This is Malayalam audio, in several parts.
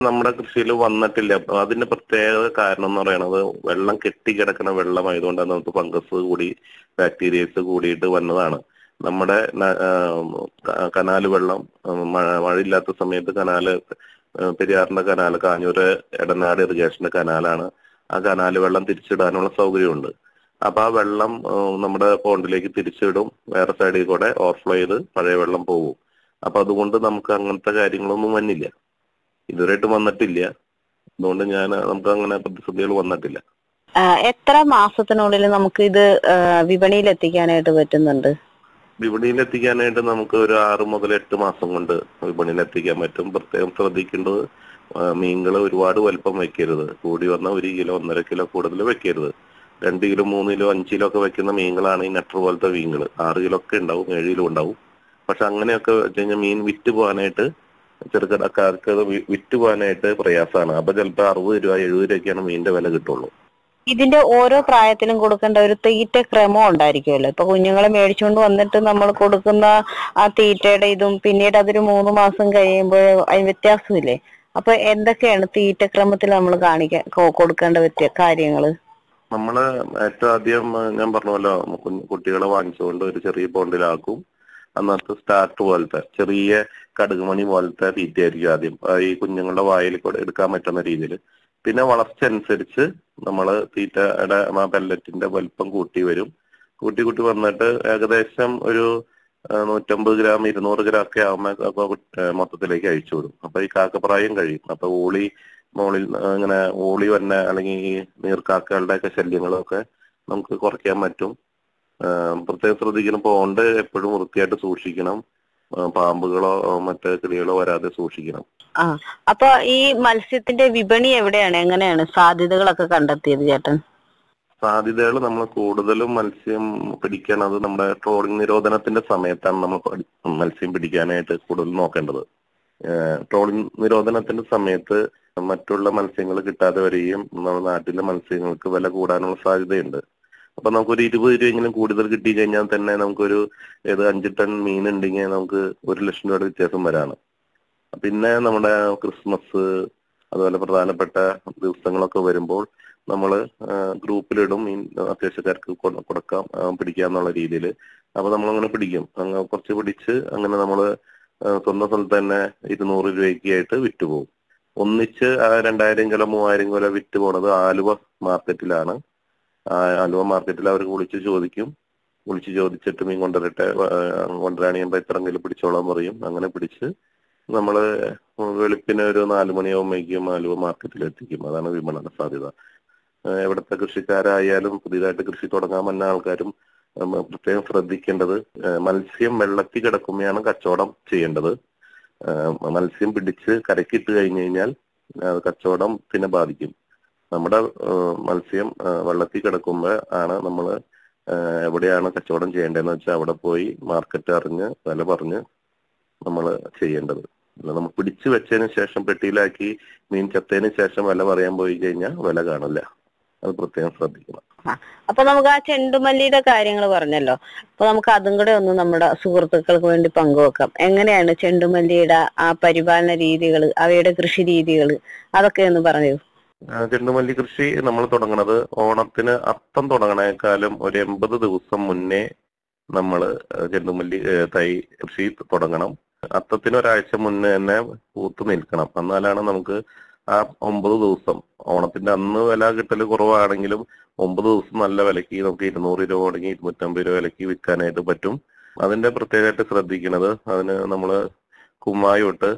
നമ്മുടെ കൃഷിയിൽ വന്നിട്ടില്ല അപ്പൊ അതിന്റെ പ്രത്യേക കാരണം എന്ന് പറയുന്നത് വെള്ളം കെട്ടിക്കിടക്കുന്ന വെള്ളമായതുകൊണ്ട് നമുക്ക് ഫംഗസ് കൂടി ബാക്ടീരിയസ് കൂടിയിട്ട് വന്നതാണ് നമ്മുടെ ന- ആം, ക- കനാല് വെള്ളം ഉം, മഴ മഴയില്ലാത്ത സമയത്ത് കനാല് ഏഹ് പെരിയാറിന്റെ കനാല് കാഞ്ഞൂര് എടനാട് ഇറിഗേഷന്റെ കനാലാണ് ആ കനാല് വെള്ളം തിരിച്ചിടാനുള്ള സൗകര്യമുണ്ട് അപ്പൊ ആ വെള്ളം ഏഹ് നമ്മുടെ പോണ്ടിലേക്ക് തിരിച്ചിടും വേറെ സൈഡിൽ കൂടെ ഓവർഫ്ലോ ചെയ്ത് പഴയ വെള്ളം പോകും അപ്പൊ അതുകൊണ്ട് നമുക്ക് അങ്ങനത്തെ കാര്യങ്ങളൊന്നും വന്നില്ല ഇതുവരെയായിട്ട് വന്നിട്ടില്ല അതുകൊണ്ട് ഞാൻ നമുക്ക് അങ്ങനെ പ്രതിസന്ധികൾ വന്നിട്ടില്ല ആ, എത്ര മാസത്തിനുള്ളിൽ നമുക്ക് ഇത് ആ, വിപണിയിൽ എത്തിക്കാനായിട്ട് പറ്റുന്നുണ്ട് വിപണിയിൽ എത്തിക്കാനായിട്ട് നമുക്ക് ഒരു ആറ് മുതൽ എട്ട് മാസം കൊണ്ട് വിപണിയിൽ എത്തിക്കാൻ പറ്റും പ്രത്യേകം ശ്രദ്ധിക്കേണ്ടത് മീനുകൾ ഒരുപാട് വലുപ്പം വെക്കരുത് കൂടി വന്ന ഒരു കിലോ ഒന്നര കിലോ കൂടുതൽ വെക്കരുത് രണ്ട് കിലോ മൂന്ന് കിലോ അഞ്ച് കിലോ ഒക്കെ വെക്കുന്ന മീനുകളാണ് ഈ നെട്ടർ പോലത്തെ മീനുകൾ ആറ് കിലോ ഒക്കെ ഉണ്ടാവും ഏഴ് കിലോ ഉണ്ടാവും പക്ഷെ അങ്ങനെയൊക്കെ വെച്ച് കഴിഞ്ഞാൽ മീൻ വിറ്റ് പോകാനായിട്ട് ചെറുകിടക്കാർക്ക് അത് വി- വിറ്റ് പോകാനായിട്ട് പ്രയാസമാണ് അപ്പൊ ചിലപ്പോൾ അറുപത് രൂപ എഴുപത് രൂപയ്ക്കാണ് മീനിന്റെ വില കിട്ടുള്ളൂ ഇതിന്റെ ഓരോ പ്രായത്തിലും കൊടുക്കേണ്ട ഒരു തീറ്റ ക്രമം ഉണ്ടായിരിക്കുമല്ലോ ഇപ്പൊ കുഞ്ഞുങ്ങളെ മേടിച്ചുകൊണ്ട് വന്നിട്ട് നമ്മൾ കൊടുക്കുന്ന ആ തീറ്റയുടെ ഇതും പിന്നീട് അതൊരു മൂന്ന് മാസം കഴിയുമ്പോൾ അതിന് വ്യത്യാസമില്ലേ അപ്പൊ എന്തൊക്കെയാണ് തീറ്റ ക്രമത്തിൽ നമ്മൾ കാണിക്കാൻ കൊ- കൊടുക്കേണ്ട വ്യത്യ കാര്യങ്ങള് നമ്മള് ഏറ്റവും ആദ്യം ആ, ഞാൻ പറഞ്ഞല്ലോ കുഞ്ഞ് കുട്ടികളെ വാങ്ങിച്ചുകൊണ്ട് ഒരു ചെറിയ ബോണ്ടിലാക്കും അന്നത്തെ സ്റ്റാർട്ട് പോലത്തെ ചെറിയ കടുകുമണി പോലത്തെ തീറ്റയായിരിക്കും ആദ്യം ആ, ഈ കുഞ്ഞുങ്ങളുടെ വായിൽ കൂടെ എടുക്കാൻ പറ്റുന്ന രീതിയിൽ പിന്നെ വളർച്ച അനുസരിച്ച് നമ്മൾ തീറ്റയുടെ ആ പെല്ലറ്റിന്റെ വലിപ്പം കൂട്ടി വരും കൂട്ടി കൂട്ടി വന്നിട്ട് ഏകദേശം ഒരു ആ, നൂറ്റമ്പത് ഗ്രാം ഇരുന്നൂറ് ഗ്രാം ഒക്കെ ആകുമ്പോൾ അപ്പൊ മൊത്തത്തിലേക്ക് അഴിച്ചു വിടും അപ്പൊ ഈ കാക്കപ്രായം കഴിയും അപ്പൊ ഊളി മുകളിൽ ആ, ഇങ്ങനെ ഊളി വന്ന അല്ലെങ്കിൽ ഈ നീർക്കാക്കകളുടെ ഒക്കെ ശല്യങ്ങളൊക്കെ നമുക്ക് കുറയ്ക്കാൻ പറ്റും ആ, പ്രത്യേകം ശ്രദ്ധിക്കണം പോണ്ട് എപ്പോഴും വൃത്തിയായിട്ട് സൂക്ഷിക്കണം ആ, പാമ്പുകളോ ആ, മറ്റ് കിളികളോ വരാതെ സൂക്ഷിക്കണം ആ അപ്പൊ ഈ മത്സ്യത്തിന്റെ വിപണി എവിടെയാണ് എങ്ങനെയാണ് സാധ്യതകളൊക്കെ കണ്ടെത്തിയത് ചേട്ടൻ സാധ്യതകൾ നമ്മൾ കൂടുതലും മത്സ്യം പിടിക്കണത് നമ്മുടെ ട്രോളിംഗ് നിരോധനത്തിന്റെ സമയത്താണ് നമ്മൾ പഠി- മത്സ്യം പിടിക്കാനായിട്ട് കൂടുതൽ നോക്കേണ്ടത് ട്രോളിംഗ് നിരോധനത്തിന്റെ സമയത്ത് മറ്റുള്ള മത്സ്യങ്ങൾ കിട്ടാതെ വരികയും നമ്മുടെ നാട്ടിലെ മത്സ്യങ്ങൾക്ക് വില കൂടാനുള്ള സാധ്യതയുണ്ട് അപ്പൊ നമുക്കൊരു ഇരുപത് രൂപയെങ്കിലും കൂടുതൽ കിട്ടി കഴിഞ്ഞാൽ തന്നെ നമുക്കൊരു ഏത് അഞ്ച് ടൺ മീൻ ഉണ്ടെങ്കിൽ നമുക്ക് ഒരു ലക്ഷം രൂപയുടെ വ്യത്യാസം വരാണ് പിന്നെ നമ്മുടെ ക്രിസ്മസ് അതുപോലെ പ്രധാനപ്പെട്ട ദിവസങ്ങളൊക്കെ വരുമ്പോൾ നമ്മൾ ഗ്രൂപ്പിലിടും മീൻ അത്യാവശ്യക്കാർക്ക് കൊ- കൊടുക്കാം ആ, പിടിക്കാം എന്നുള്ള രീതിയിൽ അപ്പൊ നമ്മൾ അങ്ങനെ പിടിക്കും അങ്ങ് കുറച്ച് പിടിച്ച് അങ്ങനെ നമ്മൾ സ്വന്തം സ്ഥലത്ത് തന്നെ ഇരുന്നൂറ് രൂപയ്ക്ക് ആയിട്ട് വിറ്റുപോകും ഒന്നിച്ച് ആ രണ്ടായിരം കിലോ മൂവായിരം കിലോ വിറ്റ് പോണത് ആലുവ മാർക്കറ്റിലാണ് ആ ആലുവ മാർക്കറ്റിൽ അവർ വിളിച്ച് ചോദിക്കും വിളിച്ച് ചോദിച്ചിട്ട് മീൻ കൊണ്ടുവരട്ടെ ആ, കൊണ്ടുവരാണെങ്കിൽ എത്രയെങ്കിലും പിടിച്ചോളാൻ പറയും അങ്ങനെ പിടിച്ച് നമ്മള് വെളുപ്പിന് ഒരു നാല് മണിയാവുമ്പോഴേക്കും ആലുവ മാർക്കറ്റിൽ എത്തിക്കും അതാണ് വിപണന സാധ്യത ഏഹ് എവിടുത്തെ കൃഷിക്കാരായാലും പുതിയതായിട്ട് കൃഷി തുടങ്ങാൻ വന്ന ആൾക്കാരും ഉം, പ്രത്യേകം ശ്രദ്ധിക്കേണ്ടത് ഏഹ് മത്സ്യം വെള്ളത്തിൽ കിടക്കുമ്പോഴാണ് കച്ചവടം ചെയ്യേണ്ടത് ഏഹ് മത്സ്യം പിടിച്ച് കരക്കിട്ട് കഴിഞ്ഞു കഴിഞ്ഞാൽ അത് കച്ചവടത്തിനെ ബാധിക്കും നമ്മുടെ ഏഹ് മത്സ്യം ഏഹ് വെള്ളത്തിൽ കിടക്കുമ്പോൾ ആണ് നമ്മൾ എവിടെയാണ് കച്ചവടം ചെയ്യേണ്ടതെന്ന് വെച്ചാൽ അവിടെ പോയി മാർക്കറ്റ് അറിഞ്ഞ് വില പറഞ്ഞ് നമ്മൾ ചെയ്യേണ്ടത് അല്ല നമ്മൾ പിടിച്ചു വെച്ചതിന് ശേഷം പെട്ടിയിലാക്കി മീൻ ചത്തതിന് ശേഷം വില പറയാൻ പോയി കഴിഞ്ഞാൽ വില കാണില്ല അത് പ്രത്യേകം ശ്രദ്ധിക്കണം അപ്പൊ നമുക്ക് ആ ചെണ്ടുമല്ലിയുടെ കാര്യങ്ങൾ പറഞ്ഞല്ലോ അപ്പൊ നമുക്ക് അതും കൂടെ ഒന്ന് നമ്മുടെ സുഹൃത്തുക്കൾക്ക് വേണ്ടി പങ്കുവെക്കാം എങ്ങനെയാണ് ചെണ്ടുമല്ലിയുടെ ആ പരിപാലന രീതികൾ അവയുടെ കൃഷി രീതികൾ അതൊക്കെ ഒന്ന് പറയൂ ആ, ചെണ്ടുമല്ലി കൃഷി നമ്മൾ തുടങ്ങണത് ഓണത്തിന് അത്തം തുടങ്ങണേക്കാളും ഒരു എൺപത് ദിവസം മുന്നേ നമ്മൾ ചെണ്ടുമല്ലി ഏ, തൈ കൃഷി തുടങ്ങണം അത്തത്തിന് ഒരാഴ്ച മുന്നേ തന്നെ പൂത്ത് നിൽക്കണം എന്നാലാണ് നമുക്ക് ആ ഒമ്പത് ദിവസം ഓണത്തിന്റെ അന്ന് വില കിട്ടൽ കുറവാണെങ്കിലും ഒമ്പത് ദിവസം നല്ല വിലക്ക് നമുക്ക് ഇരുന്നൂറ് രൂപ തുടങ്ങി ഇരുന്നൂറ്റമ്പത് രൂപ വിലക്ക് വിൽക്കാനായിട്ട് പറ്റും അതിന്റെ പ്രത്യേകമായിട്ട് ശ്രദ്ധിക്കുന്നത് അതിന് നമ്മൾ കുമ്മായിട്ട്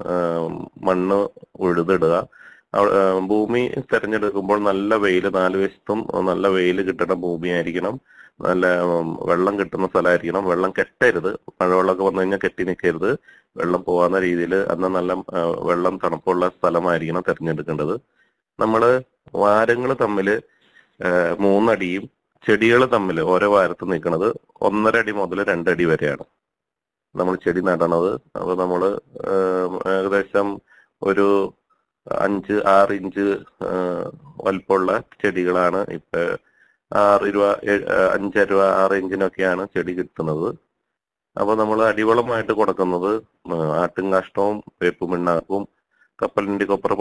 മണ്ണ് ഉഴുതിടുക അവ- ആ, ഭൂമി തെരഞ്ഞെടുക്കുമ്പോൾ നല്ല വെയിൽ നാല് വശത്തും നല്ല വെയിൽ കിട്ടുന്ന ഭൂമിയായിരിക്കണം നല്ല ഉം, വെള്ളം കിട്ടുന്ന സ്ഥലമായിരിക്കണം വെള്ളം കെട്ടരുത് മഴവെള്ളമൊക്കെ വന്നു കഴിഞ്ഞാൽ കെട്ടി നിൽക്കരുത് വെള്ളം പോകാവുന്ന രീതിയിൽ അന്ന് നല്ല ആ, വെള്ളം തണുപ്പുള്ള സ്ഥലമായിരിക്കണം തിരഞ്ഞെടുക്കേണ്ടത് നമ്മൾ വാരങ്ങൾ തമ്മിൽ മൂന്നടിയും ചെടികൾ തമ്മിൽ ഓരോ വാരത്ത് നിൽക്കുന്നത് ഒന്നര അടി മുതൽ രണ്ടടി വരെയാണ് നമ്മൾ ചെടി നടണത് അപ്പൊ നമ്മൾ ഏകദേശം ഒരു അഞ്ച് ആറ് ഇഞ്ച് ആ, വലിപ്പമുള്ള ചെടികളാണ് ഇപ്പൊ ആറ് രൂപ ഏഴ്, ആ, അഞ്ചര രൂപ ആറ് ഇഞ്ചിനൊക്കെയാണ് ചെടി കിട്ടുന്നത് അപ്പൊ നമ്മൾ അടിവളമായിട്ട് കൊടുക്കുന്നത് ആട്ടും കാഷ്ടവും വേപ്പുമിണ്ണാക്കും കപ്പലിന്റെ കൊപ്പർ